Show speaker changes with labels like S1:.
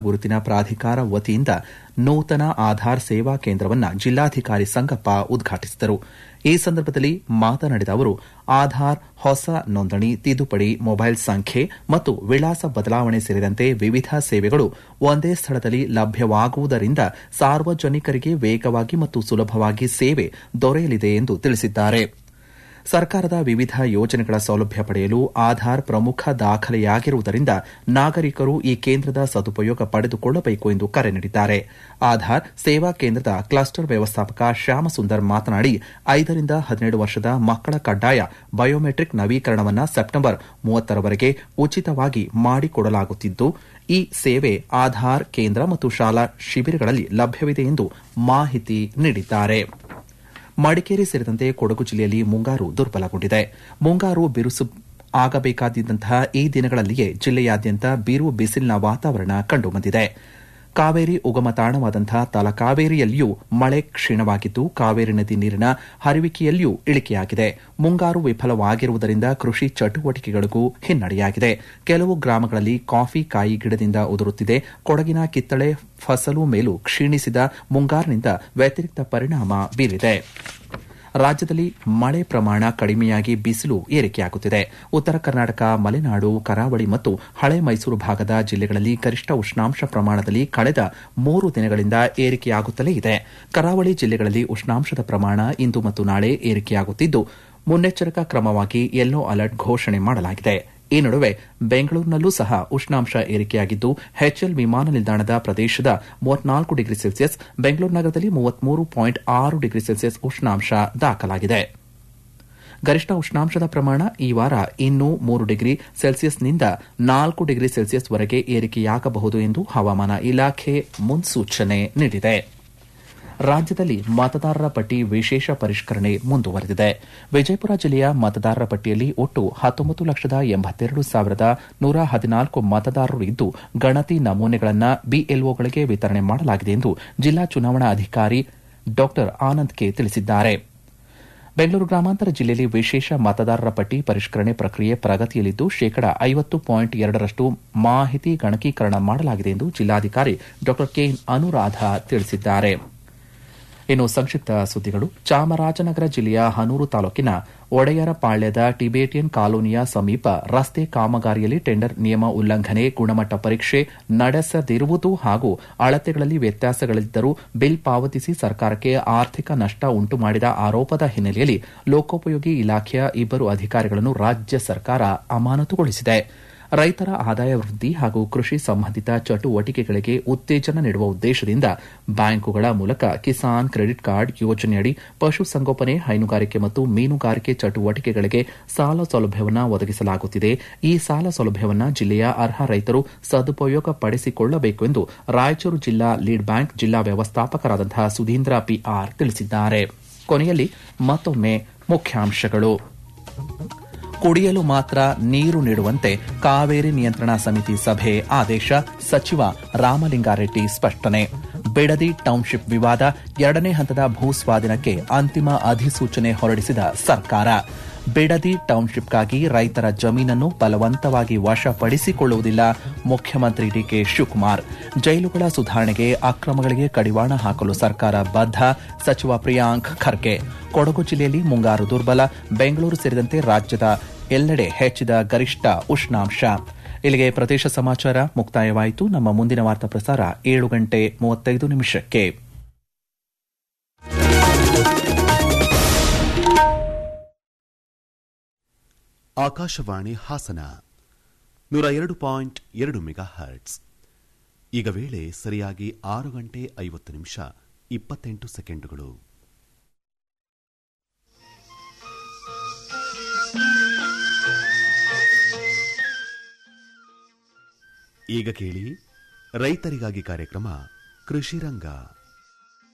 S1: ಗುರುತಿನ ಪ್ರಾಧಿಕಾರ ವತಿಯಿಂದ ನೂತನ ಆಧಾರ್ ಸೇವಾ ಕೇಂದ್ರವನ್ನು ಜಿಲ್ಲಾಧಿಕಾರಿ ಸಂಗಪ್ಪ ಉದ್ಘಾಟಿಸಿದರು ಈ ಸಂದರ್ಭದಲ್ಲಿ ಮಾತನಾಡಿದ ಅವರು ಆಧಾರ್ ಹೊಸ ನೋಂದಣಿ ತಿದ್ದುಪಡಿ ಮೊಬೈಲ್ ಸಂಖ್ಯೆ ಮತ್ತು ವಿಳಾಸ ಬದಲಾವಣೆ ಸೇರಿದಂತೆ ವಿವಿಧ ಸೇವೆಗಳು ಒಂದೇ ಸ್ಥಳದಲ್ಲಿ ಲಭ್ಯವಾಗುವುದರಿಂದ ಸಾರ್ವಜನಿಕರಿಗೆ ವೇಗವಾಗಿ ಮತ್ತು ಸುಲಭವಾಗಿ ಸೇವೆ ದೊರೆಯಲಿದೆ ಎಂದು ತಿಳಿಸಿದ್ದಾರೆ ಸರ್ಕಾರದ ವಿವಿಧ ಯೋಜನೆಗಳ ಸೌಲಭ್ಯ ಪಡೆಯಲು ಆಧಾರ್ ಪ್ರಮುಖ ದಾಖಲೆಯಾಗಿರುವುದರಿಂದ ನಾಗರಿಕರು ಈ ಕೇಂದ್ರದ ಸದುಪಯೋಗ ಪಡೆದುಕೊಳ್ಳಬೇಕು ಎಂದು ಕರೆ ನೀಡಿದ್ದಾರೆ ಆಧಾರ್ ಸೇವಾ ಕೇಂದ್ರದ ಕ್ಲಸ್ಟರ್ ವ್ಯವಸ್ಥಾಪಕ ಶ್ಯಾಮಸುಂದರ್ ಮಾತನಾಡಿ ಐದರಿಂದ ಹದಿನೇಳು ವರ್ಷದ ಮಕ್ಕಳ ಕಡ್ಡಾಯ ಬಯೋಮೆಟ್ರಿಕ್ ನವೀಕರಣವನ್ನು ಸೆಪ್ಟೆಂಬರ್ ಮೂವತ್ತರವರೆಗೆ ಉಚಿತವಾಗಿ ಮಾಡಿಕೊಡಲಾಗುತ್ತಿದ್ದು ಈ ಸೇವೆ ಆಧಾರ್ ಕೇಂದ್ರ ಮತ್ತು ಶಾಲಾ ಶಿಬಿರಗಳಲ್ಲಿ ಲಭ್ಯವಿದೆ ಎಂದು ಮಾಹಿತಿ ನೀಡಿದ್ದಾರೆ ಮಡಿಕೇರಿ ಸೇರಿದಂತೆ ಕೊಡಗು ಜಿಲ್ಲೆಯಲ್ಲಿ ಮುಂಗಾರು ದುರ್ಬಲಗೊಂಡಿದೆ ಮುಂಗಾರು ಬಿರುಸು ಆಗಬೇಕಾದಂತಹ ಈ ದಿನಗಳಲ್ಲಿಯೇ ಜಿಲ್ಲೆಯಾದ್ಯಂತ ಬಿರು ಬಿಸಿಲಿನ ವಾತಾವರಣ ಕಂಡುಬಂದಿದೆ ಕಾವೇರಿ ಉಗಮ ತಾಣವಾದಂತಹ ತಲಕಾವೇರಿಯಲ್ಲಿಯೂ ಮಳೆ ಕ್ಷೀಣವಾಗಿದ್ದು ಕಾವೇರಿ ನದಿ ನೀರಿನ ಹರಿವಿಕೆಯಲ್ಲಿಯೂ ಇಳಿಕೆಯಾಗಿದೆ ಮುಂಗಾರು ವಿಫಲವಾಗಿರುವುದರಿಂದ ಕೃಷಿ ಚಟುವಟಿಕೆಗಳಿಗೂ ಹಿನ್ನಡೆಯಾಗಿದೆ ಕೆಲವು ಗ್ರಾಮಗಳಲ್ಲಿ ಕಾಫಿ ಕಾಯಿ ಗಿಡದಿಂದ ಉದುರುತ್ತಿದೆ ಕೊಡಗಿನ ಕಿತ್ತಳೆ ಫಸಲು ಮೇಲೂ ಕ್ಷೀಣಿಸಿದ ಮುಂಗಾರಿನಿಂದ ವ್ಯತಿರಿಕ್ತ ಪರಿಣಾಮ ಬೀರಿದೆ ರಾಜ್ಯದಲ್ಲಿ ಮಳೆ ಪ್ರಮಾಣ ಕಡಿಮೆಯಾಗಿ ಬಿಸಿಲು ಏರಿಕೆಯಾಗುತ್ತಿದೆ ಉತ್ತರ ಕರ್ನಾಟಕ ಮಲೆನಾಡು ಕರಾವಳಿ ಮತ್ತು ಹಳೆ ಮೈಸೂರು ಭಾಗದ ಜಿಲ್ಲೆಗಳಲ್ಲಿ ಗರಿಷ್ಠ ಉಷ್ಣಾಂಶ ಪ್ರಮಾಣದಲ್ಲಿ ಕಳೆದ ಮೂರು ದಿನಗಳಿಂದ ಏರಿಕೆಯಾಗುತ್ತಲೇ ಇದೆ ಕರಾವಳಿ ಜಿಲ್ಲೆಗಳಲ್ಲಿ ಉಷ್ಣಾಂಶದ ಪ್ರಮಾಣ ಇಂದು ಮತ್ತು ನಾಳೆ ಏರಿಕೆಯಾಗುತ್ತಿದ್ದು ಮುನ್ನೆಚ್ಚರಿಕಾ ಕ್ರಮವಾಗಿ ಯೆಲ್ಲೋ ಅಲರ್ಟ್ ಘೋಷಣೆ ಮಾಡಲಾಗಿದೆ ಈ ನಡುವೆ ಬೆಂಗಳೂರಿನಲ್ಲೂ ಸಹ ಉಷ್ಣಾಂಶ ಏರಿಕೆಯಾಗಿದ್ದು ಎಚ್ಎಲ್ ವಿಮಾನ ನಿಲ್ದಾಣದ ಪ್ರದೇಶದ ಮೂವತ್ನಾಲ್ಕು ಡಿಗ್ರಿ ಸೆಲ್ಸಿಯಸ್ ಬೆಂಗಳೂರು ನಗರದಲ್ಲಿ ಮೂವತ್ಮೂರು ಪಾಯಿಂಟ್ ಆರು ಡಿಗ್ರಿ ಸೆಲ್ಸಿಯಸ್ ಉಷ್ಣಾಂಶ ದಾಖಲಾಗಿದೆ ಗರಿಷ್ಠ ಉಷ್ಣಾಂಶದ ಪ್ರಮಾಣ ಈ ವಾರ ಇನ್ನೂ ಮೂರು ಡಿಗ್ರಿ ಸೆಲ್ಸಿಯಸ್ನಿಂದ ನಾಲ್ಕು ಡಿಗ್ರಿ ಸೆಲ್ಸಿಯಸ್ ವರೆಗೆ ಏರಿಕೆಯಾಗಬಹುದು ಎಂದು ಹವಾಮಾನ ಇಲಾಖೆ ಮುನ್ಸೂಚನೆ ನೀಡಿದೆ ರಾಜ್ಯದಲ್ಲಿ ಮತದಾರರ ಪಟ್ಟಿ ವಿಶೇಷ ಪರಿಷ್ಕರಣೆ ಮುಂದುವರೆದಿದೆ ವಿಜಯಪುರ ಜಿಲ್ಲೆಯ ಮತದಾರರ ಪಟ್ಟಿಯಲ್ಲಿ ಒಟ್ಟು ಹತ್ತೊಂಬತ್ತು ಲಕ್ಷದ ಎಂಬತ್ತೆರಡು ಸಾವಿರದ ನೂರ ಹದಿನಾಲ್ಕು ಮತದಾರರು ಇದ್ದು ಗಣತಿ ನಮೂನೆಗಳನ್ನು ಬಿಎಲ್ಒಗಳಿಗೆ ವಿತರಣೆ ಮಾಡಲಾಗಿದೆ ಎಂದು ಜಿಲ್ಲಾ ಚುನಾವಣಾ ಅಧಿಕಾರಿ ಡಾ ಆನಂದ್ ಕೆ ತಿಳಿಸಿದ್ದಾರೆ ಬೆಂಗಳೂರು ಗ್ರಾಮಾಂತರ ಜಿಲ್ಲೆಯಲ್ಲಿ ವಿಶೇಷ ಮತದಾರರ ಪಟ್ಟಿ ಪರಿಷ್ಕರಣೆ ಪ್ರಕ್ರಿಯೆ ಪ್ರಗತಿಯಲ್ಲಿದ್ದು ಶೇಕಡಾ ಐವತ್ತು ಪಾಯಿಂಟ್ ಎರಡರಷ್ಟು ಮಾಹಿತಿ ಗಣಕೀಕರಣ ಮಾಡಲಾಗಿದೆ ಎಂದು ಜಿಲ್ಲಾಧಿಕಾರಿ ಡಾ ಕೆ ಅನುರಾಧ ತಿಳಿಸಿದ್ದಾರೆ ಇನ್ನು ಸಂಕ್ಷಿಪ್ತ ಸುದ್ದಿಗಳು ಚಾಮರಾಜನಗರ ಜಿಲ್ಲೆಯ ಹನೂರು ತಾಲೂಕಿನ ಒಡೆಯರಪಾಳ್ಯದ ಟಿಬೇಟಿಯನ್ ಕಾಲೋನಿಯ ಸಮೀಪ ರಸ್ತೆ ಕಾಮಗಾರಿಯಲ್ಲಿ ಟೆಂಡರ್ ನಿಯಮ ಉಲ್ಲಂಘನೆ ಗುಣಮಟ್ಟ ಪರೀಕ್ಷೆ ನಡೆಸದಿರುವುದು ಹಾಗೂ ಅಳತೆಗಳಲ್ಲಿ ವ್ಯತ್ಯಾಸಗಳಿದ್ದರೂ ಬಿಲ್ ಪಾವತಿಸಿ ಸರ್ಕಾರಕ್ಕೆ ಆರ್ಥಿಕ ನಷ್ಟ ಉಂಟು ಮಾಡಿದ ಆರೋಪದ ಹಿನ್ನೆಲೆಯಲ್ಲಿ ಲೋಕೋಪಯೋಗಿ ಇಲಾಖೆಯ ಇಬ್ಬರು ಅಧಿಕಾರಿಗಳನ್ನು ರಾಜ್ಯ ಸರ್ಕಾರ ಅಮಾನತುಗೊಳಿಸಿದೆ ರೈತರ ಆದಾಯ ವೃದ್ಧಿ ಹಾಗೂ ಕೃಷಿ ಸಂಬಂಧಿತ ಚಟುವಟಿಕೆಗಳಿಗೆ ಉತ್ತೇಜನ ನೀಡುವ ಉದ್ದೇಶದಿಂದ ಬ್ಯಾಂಕುಗಳ ಮೂಲಕ ಕಿಸಾನ್ ಕ್ರೆಡಿಟ್ ಕಾರ್ಡ್ ಯೋಜನೆಯಡಿ ಪಶುಸಂಗೋಪನೆ ಹೈನುಗಾರಿಕೆ ಮತ್ತು ಮೀನುಗಾರಿಕೆ ಚಟುವಟಿಕೆಗಳಿಗೆ ಸಾಲ ಸೌಲಭ್ಯವನ್ನು ಒದಗಿಸಲಾಗುತ್ತಿದೆ ಈ ಸಾಲ ಸೌಲಭ್ಯವನ್ನು ಜಿಲ್ಲೆಯ ಅರ್ಹ ರೈತರು ಸದುಪಯೋಗ ಪಡಿಸಿಕೊಳ್ಳಬೇಕು ಎಂದು ರಾಯಚೂರು ಜಿಲ್ಲಾ ಲೀಡ್ ಬ್ಯಾಂಕ್ ಜಿಲ್ಲಾ ವ್ಯವಸ್ಥಾಪಕರಾದಂತಹ ಸುಧೀಂದ್ರ ಪಿಆರ್ ತಿಳಿಸಿದ್ದಾರೆ ಕೊನೆಯಲ್ಲಿ ಮತ್ತೊಮ್ಮೆ ಮುಖ್ಯಾಂಶಗಳು ಕುಡಿಯಲು ಮಾತ್ರ ನೀರು ನೀಡುವಂತೆ ಕಾವೇರಿ ನಿಯಂತ್ರಣ ಸಮಿತಿ ಸಭೆ ಆದೇಶ ಸಚಿವ ರಾಮಲಿಂಗಾರೆಡ್ಡಿ ಸ್ಪಷ್ಟನೆ ಬಿಡದಿ ಟೌನ್ಶಿಪ್ ವಿವಾದ ಎರಡನೇ ಹಂತದ ಭೂಸ್ವಾಧೀನಕ್ಕೆ ಅಂತಿಮ ಅಧಿಸೂಚನೆ ಹೊರಡಿಸಿದ ಸರ್ಕಾರ ಬಿಡದಿ ಟೌನ್ಶಿಪ್ಗಾಗಿ ರೈತರ ಜಮೀನನ್ನು ಬಲವಂತವಾಗಿ ವಶಪಡಿಸಿಕೊಳ್ಳುವುದಿಲ್ಲ ಮುಖ್ಯಮಂತ್ರಿ ಡಿಕೆ ಶಿವಕುಮಾರ್ ಜೈಲುಗಳ ಸುಧಾರಣೆಗೆ ಅಕ್ರಮಗಳಿಗೆ ಕಡಿವಾಣ ಹಾಕಲು ಸರ್ಕಾರ ಬದ್ಧ ಸಚಿವ ಪ್ರಿಯಾಂಕ್ ಖರ್ಗೆ ಕೊಡಗು ಜಿಲ್ಲೆಯಲ್ಲಿ ಮುಂಗಾರು ದುರ್ಬಲ ಬೆಂಗಳೂರು ಸೇರಿದಂತೆ ರಾಜ್ಯದ ಎಲ್ಲೆಡೆ ಹೆಚ್ಚಿದ ಗರಿಷ್ಠ ಉಷ್ಣಾಂಶ ಇಲ್ಲಿಗೆ ಪ್ರದೇಶ ಸಮಾಚಾರ ಮುಕ್ತಾಯವಾಯಿತು ನಮ್ಮ ಮುಂದಿನ ವಾರ್ತಾ ಪ್ರಸಾರ ಏಳು ಗಂಟೆ ಮೂವತ್ತೈದು ನಿಮಿಷಕ್ಕೆ
S2: ಆಕಾಶವಾಣಿ ಹಾಸನ ನೂರ ಎರಡು ಪಾಯಿಂಟ್ ಎರಡು ಮೆಗಾ ಹರ್ಟ್ಸ್ ಈಗ ವೇಳೆ ಸರಿಯಾಗಿ ಆರು ಗಂಟೆ ಐವತ್ತು ನಿಮಿಷ ಇಪ್ಪತ್ತೆಂಟು ಸೆಕೆಂಡುಗಳು ಈಗ ಕೇಳಿ ರೈತರಿಗಾಗಿ ಕಾರ್ಯಕ್ರಮ ಕೃಷಿ ರಂಗ